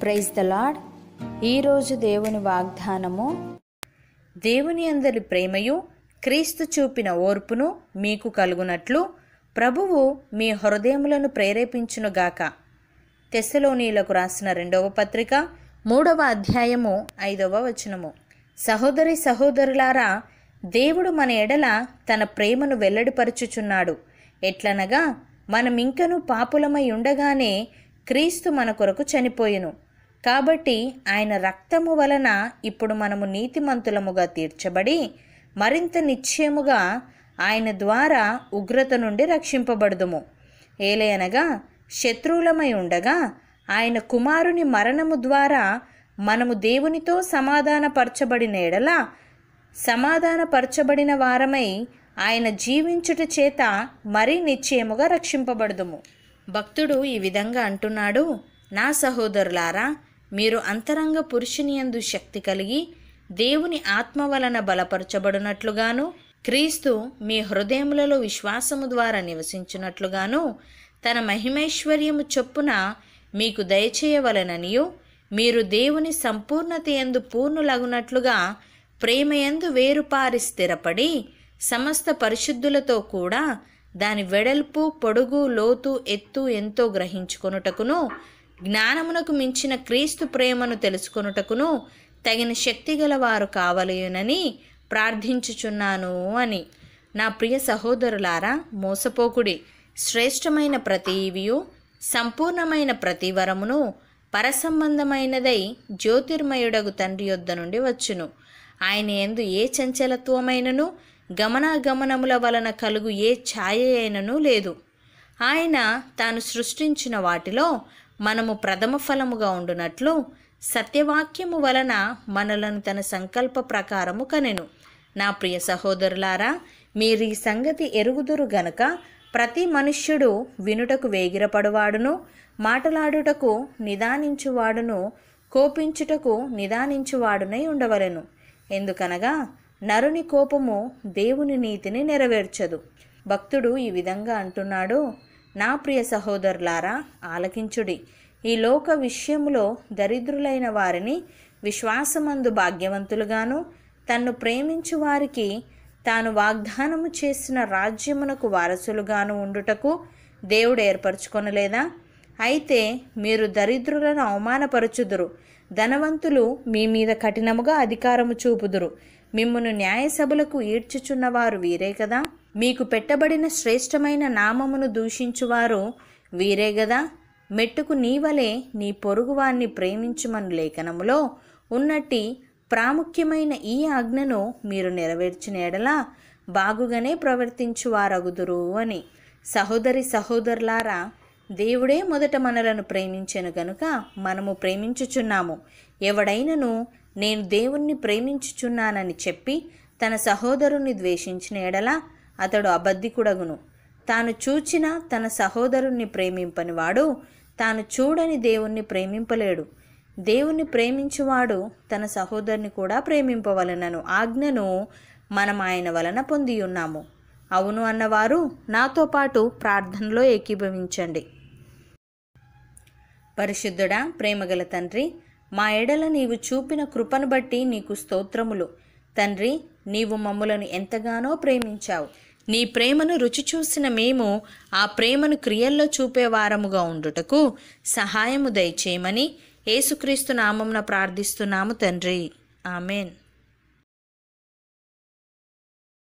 praise the lord ఈరోజు దేవుని వాగ్దానము దేవుని అందరి ప్రేమయు క్రీస్తు చూపిన ఓర్పును మీకు కలుగునట్లు ప్రభువు మీ హృదయములను ప్రేరేపించునుగాక తెస్సలోనీలకు రాసిన రెండవ పత్రిక మూడవ అధ్యాయము ఐదవ వచనము సహోదరి సహోదరులారా దేవుడు మన ఎడల తన ప్రేమను వెల్లడిపరచుచున్నాడు ఎట్లనగా మనమింకను పాపులమై ఉండగానే క్రీస్తు మన కొరకు చనిపోయెను కాబట్టి ఆయన రక్తము వలన ఇప్పుడు మనము నీతిమంతులముగా తీర్చబడి మరింత నిశ్చయముగా ఆయన ద్వారా ఉగ్రత నుండి రక్షింపబడుదుము ఏలయనగా శత్రువులమై ఉండగా ఆయన కుమారుని మరణము ద్వారా మనము దేవునితో సమాధానపరచబడిన ఎడల సమాధానపరచబడిన వారమై ఆయన జీవించుట చేత మరీ నిశ్చయముగా రక్షింపబడుదుము భక్తుడు ఈ విధంగా అంటున్నాడు నా సహోదరులారా మీరు అంతరంగ పురుషునియందు శక్తి కలిగి దేవుని ఆత్మ వలన బలపరచబడినట్లుగాను క్రీస్తు మీ హృదయములలో విశ్వాసము ద్వారా నివసించినట్లుగాను తన మహిమైశ్వర్యము చొప్పున మీకు దయచేయవలననియు మీరు దేవుని సంపూర్ణత ఎందు పూర్ణులగునట్లుగా ప్రేమయందు వేరుపారి స్థిరపడి సమస్త పరిశుద్ధులతో కూడా దాని వెడల్పు పొడుగు లోతు ఎత్తు ఎంతో గ్రహించుకొనుటకును జ్ఞానమునకు మించిన క్రీస్తు ప్రేమను తెలుసుకొనుటకును తగిన శక్తి గలవారు కావలేనని ప్రార్థించుచున్నాను అని నా ప్రియ సహోదరులారా మోసపోకుడి శ్రేష్టమైన ప్రతి ఈవియు సంపూర్ణమైన ప్రతి వరమును పరసంబంధమైనదై జ్యోతిర్మయుడగు తండ్రి యొద్ద నుండి వచ్చును ఆయన ఎందు ఏ చంచలత్వమైనను గమనాగమనముల వలన కలుగు ఏ ఛాయ అయినను లేదు ఆయన తాను సృష్టించిన వాటిలో మనము ప్రథమ ఫలముగా ఉండునట్లు సత్యవాక్యము వలన మనలను తన సంకల్ప ప్రకారము కనెను నా ప్రియ సహోదరులారా మీరు ఈ సంగతి ఎరుగుదురు గనక ప్రతి మనుష్యుడు వినుటకు వేగిరపడువాడును మాటలాడుటకు నిదానించువాడును కోపించుటకు నిదానించువాడునై ఉండవలెను ఎందుకనగా నరుని కోపము దేవుని నీతిని నెరవేర్చదు భక్తుడు ఈ విధంగా అంటున్నాడు నా ప్రియ సహోదరులారా ఆలకించుడి ఈ లోక విషయములో దరిద్రులైన వారిని విశ్వాసమందు భాగ్యవంతులుగాను తన్ను ప్రేమించు వారికి తాను వాగ్దానము చేసిన రాజ్యమునకు వారసులుగాను ఉండుటకు దేవుడు ఏర్పరచుకొనలేదా అయితే మీరు దరిద్రులను అవమానపరచుదురు ధనవంతులు మీ మీద కఠినముగా అధికారము చూపుదురు మిమ్మును న్యాయసభలకు ఈడ్చుచున్నవారు వీరే కదా మీకు పెట్టబడిన శ్రేష్టమైన నామమును దూషించువారు వీరే గదా మెట్టుకు నీవలే నీ పొరుగువాన్ని ప్రేమించుమను లేఖనములో ఉన్నట్టి ప్రాముఖ్యమైన ఈ ఆజ్ఞను మీరు నెరవేర్చిన ఎడలా బాగుగానే ప్రవర్తించువారగుదురు అని సహోదరి సహోదరులారా దేవుడే మొదట మనలను ప్రేమించెను గనుక మనము ప్రేమించుచున్నాము ఎవడైనను నేను దేవుణ్ణి ప్రేమించుచున్నానని చెప్పి తన సహోదరుని ద్వేషించిన ఎడల అతడు అబద్ధికుడగును తాను చూచిన తన సహోదరుణ్ణి ప్రేమింపనివాడు తాను చూడని దేవుణ్ణి ప్రేమింపలేడు దేవుణ్ణి ప్రేమించువాడు తన సహోదరుని కూడా ప్రేమింపవలనను ఆజ్ఞను మనం ఆయన వలన పొంది ఉన్నాము అవును అన్నవారు నాతో పాటు ప్రార్థనలో ఏకీభవించండి పరిశుద్ధుడా ప్రేమగల తండ్రి మా ఎడల నీవు చూపిన కృపను బట్టి నీకు స్తోత్రములు తండ్రి నీవు మమ్ములను ఎంతగానో ప్రేమించావు నీ ప్రేమను రుచి చూసిన మేము ఆ ప్రేమను క్రియల్లో చూపేవారముగా ఉండుటకు సహాయము దయచేయమని యేసుక్రీస్తు నామంన ప్రార్థిస్తున్నాము తండ్రి ఆమెన్